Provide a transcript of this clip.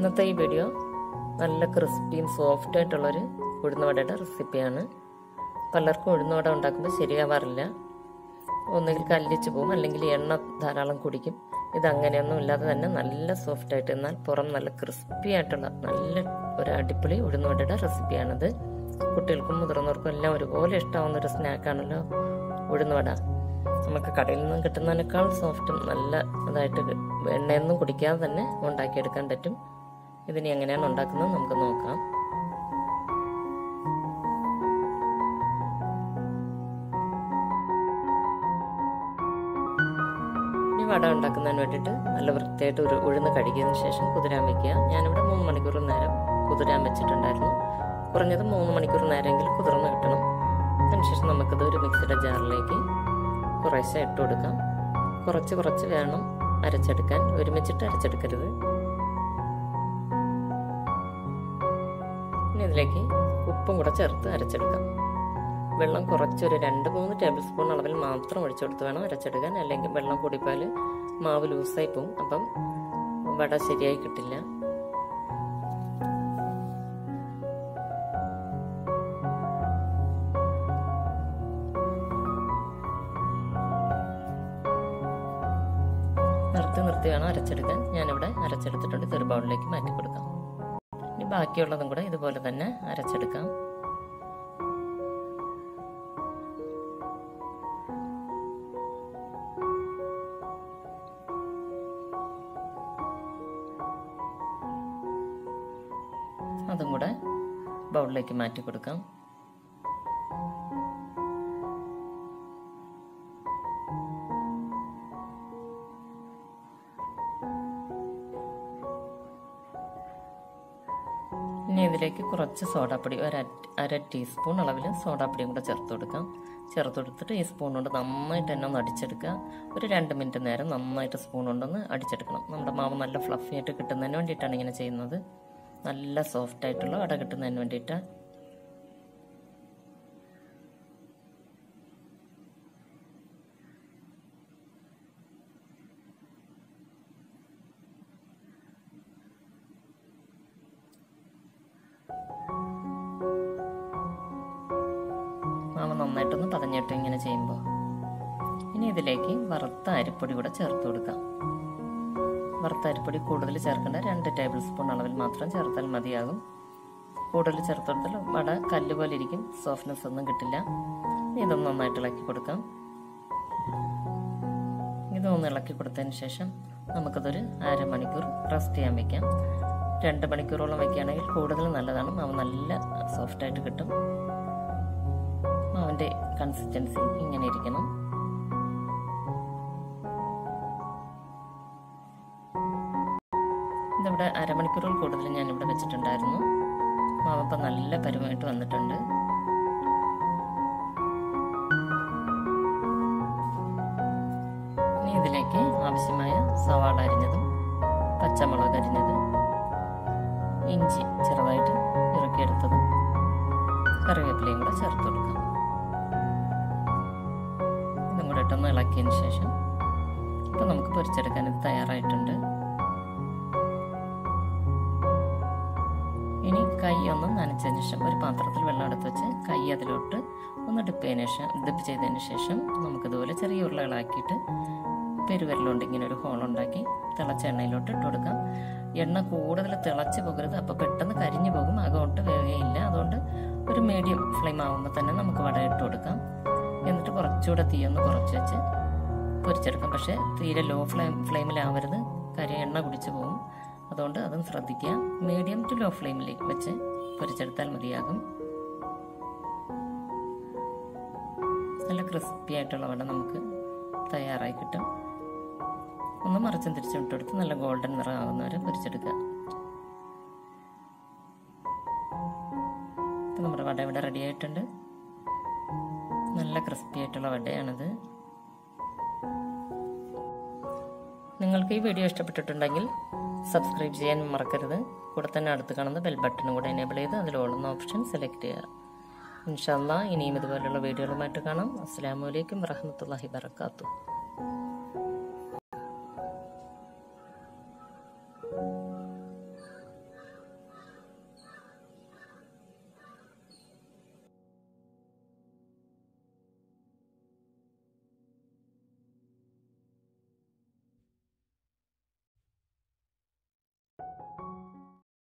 ഇന്നത്തെ ഈ വീഡിയോ നല്ല ക്രിസ്പിയും സോഫ്റ്റ് ആയിട്ടുള്ളൊരു ഉഴുന്നുവടയുടെ റെസിപ്പിയാണ് പലർക്കും ഉഴുന്നുവട ഉണ്ടാക്കുമ്പോൾ ശരിയാവാറില്ല ഒന്നുകിൽ കല്ലിച്ച് പോകും അല്ലെങ്കിൽ എണ്ണ ധാരാളം കുടിക്കും ഇതങ്ങനെയൊന്നും ഇല്ലാതെ തന്നെ നല്ല സോഫ്റ്റ് ആയിട്ട് എന്നാൽ പുറം നല്ല ക്രിസ്പി ആയിട്ടുള്ള നല്ല ഒരു അടിപൊളി ഉഴുന്നുവടയുടെ റെസിപ്പിയാണിത് കുട്ടികൾക്കും മുതിർന്നവർക്കും എല്ലാം ഒരുപോലെ ഇഷ്ടമാവുന്ന ഒരു സ്നാക്കാണല്ലോ ഉഴുന്നുവട നമുക്ക് കടയിൽ നിന്നും കിട്ടുന്നതിനേക്കാൾ സോഫ്റ്റും നല്ല ഇതായിട്ട് എണ്ണയൊന്നും കുടിക്കാതെ തന്നെ ഉണ്ടാക്കിയെടുക്കാൻ പറ്റും ഇതിനി എങ്ങനെയാണ് ഉണ്ടാക്കുന്നത് നമുക്ക് നോക്കാം ഈ വട ഉണ്ടാക്കുന്നതിന് വേണ്ടിയിട്ട് നല്ല വൃത്തിയായിട്ട് ഒരു ഉഴുന്ന് കഴുകിയതിന് ശേഷം കുതിരാൻ വെക്കുക ഞാനിവിടെ മൂന്ന് മണിക്കൂർ നേരം കുതിരാൻ വെച്ചിട്ടുണ്ടായിരുന്നു കുറഞ്ഞത് മൂന്ന് മണിക്കൂർ നേരമെങ്കിലും കുതിർന്ന് കിട്ടണം അതിനുശേഷം നമുക്കിത് ഒരു മിക്സിയുടെ ജാറിലേക്ക് കുറേശ്ശെ ഇട്ട് കൊടുക്കാം കുറച്ച് കുറച്ച് വേണം അരച്ചെടുക്കാൻ ഒരുമിച്ചിട്ട് അരച്ചെടുക്കരുത് ഇനി ഇതിലേക്ക് ഉപ്പും കൂടെ ചേർത്ത് അരച്ചെടുക്കാം വെള്ളം കുറച്ചൊരു രണ്ട് മൂന്ന് ടേബിൾ സ്പൂൺ അളവിൽ മാത്രം ഒഴിച്ചു കൊടുത്ത് വേണം അരച്ചെടുക്കാൻ അല്ലെങ്കിൽ വെള്ളം കൂടിപ്പോയാൽ മാവ് ലൂസായി പോകും അപ്പം വട ശരിയായി കിട്ടില്ല നിർത്തി നിർത്തി വേണം അരച്ചെടുക്കാൻ ഞാനിവിടെ അരച്ചെടുത്തിട്ടുണ്ട് ഇതൊരു ബൗളിലേക്ക് മാറ്റി കൊടുക്കാം ഇനി ബാക്കിയുള്ളതും കൂടെ ഇതുപോലെ തന്നെ അരച്ചെടുക്കാം അതും കൂടെ ബൗളിലേക്ക് മാറ്റി കൊടുക്കാം ഇനി ഇതിലേക്ക് കുറച്ച് സോഡാപ്പൊടി ഒരു അര ടീസ്പൂൺ അളവിൽ സോഡാപ്പൊടിയും കൂടെ ചേർത്ത് കൊടുക്കാം ചേർത്ത് കൊടുത്തിട്ട് ഈ സ്പൂൺ കൊണ്ട് നന്നായിട്ട് തന്നെ ഒന്ന് അടിച്ചെടുക്കുക ഒരു രണ്ട് മിനിറ്റ് നേരം നന്നായിട്ട് സ്പൂൺ കൊണ്ടൊന്ന് അടിച്ചെടുക്കണം നമ്മുടെ മാവ് നല്ല ഫ്ലഫി ആയിട്ട് കിട്ടുന്നതിന് വേണ്ടിയിട്ടാണ് ഇങ്ങനെ ചെയ്യുന്നത് നല്ല സോഫ്റ്റ് ആയിട്ടുള്ള വട കിട്ടുന്നതിന് വേണ്ടിയിട്ട് മാവ് നന്നായിട്ടൊന്ന് പതഞ്ഞിട്ട് ഇങ്ങനെ ചെയ്യുമ്പോൾ ഇനി ഇതിലേക്ക് വറുത്ത അരിപ്പൊടി കൂടെ ചേർത്ത് കൊടുക്കാം വറുത്ത അരിപ്പൊടി കൂടുതൽ ചേർക്കേണ്ട രണ്ട് ടേബിൾ സ്പൂൺ അളവിൽ മാത്രം ചേർത്താൽ മതിയാകും കൂടുതൽ ചേർത്ത് കൊടുത്താൽ വട കല്ല് പോലെ ഇരിക്കും സോഫ്റ്റ്നെസ് ഒന്നും കിട്ടില്ല ഇതൊന്ന് നന്നായിട്ട് ഇളക്കി കൊടുക്കാം ഇതൊന്ന് ഇളക്കി കൊടുത്തതിന് ശേഷം നമുക്കതൊരു അരമണിക്കൂർ റെസ്റ്റ് ചെയ്യാൻ വെക്കാം രണ്ട് മണിക്കൂറോളം വെക്കുകയാണെങ്കിൽ കൂടുതൽ നല്ലതാണ് മാവ് നല്ല സോഫ്റ്റായിട്ട് കിട്ടും മാവിൻ്റെ കൺസിസ്റ്റൻസി ഇങ്ങനെ ഇരിക്കണം ഇതിവിടെ അരമണിക്കൂറിൽ കൂടുതൽ ഞാനിവിടെ വെച്ചിട്ടുണ്ടായിരുന്നു മാവപ്പം നല്ല പരുമായിട്ട് വന്നിട്ടുണ്ട് ഇനി ഇതിലേക്ക് ആവശ്യമായ സവാള അരിഞ്ഞതും പച്ചമുളക് അരിഞ്ഞത് ഇഞ്ചി ചെറുതായിട്ട് ഇറക്കിയെടുത്തതും കറിവേപ്പിലയും കൂടെ ചേർത്ത് കൊടുക്കാം ഇതും കൂടെ ഇട്ടൊന്ന് ഇളക്കിയതിന് ശേഷം ഇപ്പം നമുക്ക് പൊരിച്ചെടുക്കാൻ ഇത് തയ്യാറായിട്ടുണ്ട് ഇനി കൈ ഒന്ന് നനച്ചതിന് ശേഷം ഒരു പാത്രത്തിൽ വെള്ളം എടുത്ത് വെച്ച് കൈ അതിലോട്ട് ഒന്ന് ഡിപ്പ് ചെയ്തതിന് ശേഷം ഡിപ്പ് ചെയ്തതിന് ശേഷം നമുക്കിതുപോലെ ചെറിയ ഉരുളകളാക്കിയിട്ട് പെരുവിരലുകൊണ്ട് ഇങ്ങനെ ഒരു ഹോൾ ഉണ്ടാക്കി തിളച്ച എണ്ണയിലോട്ട് ഇട്ട് കൊടുക്കാം എണ്ണ കൂടുതൽ തിളച്ച് പോകരുത് അപ്പോൾ പെട്ടെന്ന് കരിഞ്ഞു പോകും അകോട്ട് വേവുകയില്ല അതുകൊണ്ട് ഒരു മീഡിയം ഫ്ലെയിം ആകുമ്പോൾ തന്നെ നമുക്ക് വട ഇട്ട് കൊടുക്കാം എന്നിട്ട് കുറച്ചുകൂടെ തീ ഒന്ന് കുറച്ച് വെച്ച് പൊരിച്ചെടുക്കാം പക്ഷേ തീരെ ലോ ഫ്ലെയിം ഫ്ലെയിമിലാവരുത് കരി എണ്ണ കുടിച്ചു പോകും അതുകൊണ്ട് അതും ശ്രദ്ധിക്കുക മീഡിയം ടു ലോ ഫ്ലെയിമിൽ വെച്ച് പൊരിച്ചെടുത്താൽ മതിയാകും നല്ല ക്രിസ്പി ആയിട്ടുള്ള വട നമുക്ക് തയ്യാറായി കിട്ടും ഒന്ന് മറിച്ചും തിരിച്ചും ഇട്ടെടുത്ത് നല്ല ഗോൾഡൻ നിറം ആകുന്നവരെ പൊരിച്ചെടുക്കുക ഇപ്പം നമ്മുടെ വട ഇവിടെ റെഡി ആയിട്ടുണ്ട് നല്ല ക്രിസ്പി ആയിട്ടുള്ള വടയാണിത് നിങ്ങൾക്ക് ഈ വീഡിയോ ഇഷ്ടപ്പെട്ടിട്ടുണ്ടെങ്കിൽ സബ്സ്ക്രൈബ് ചെയ്യാൻ മറക്കരുത് കൂടെ തന്നെ അടുത്ത് കാണുന്ന ബെൽ ബട്ടണും കൂടെ എനേബിൾ ചെയ്ത് അതിൽ ഓളുന്ന ഓപ്ഷൻ സെലക്ട് ചെയ്യുക ഇൻഷാല്ല ഇനിയും ഇതുപോലുള്ള വീഡിയോകളുമായിട്ട് കാണാം അസ്സാം വലൈക്കും വറഹമത്തല്ലാഹി വർക്കാത്തു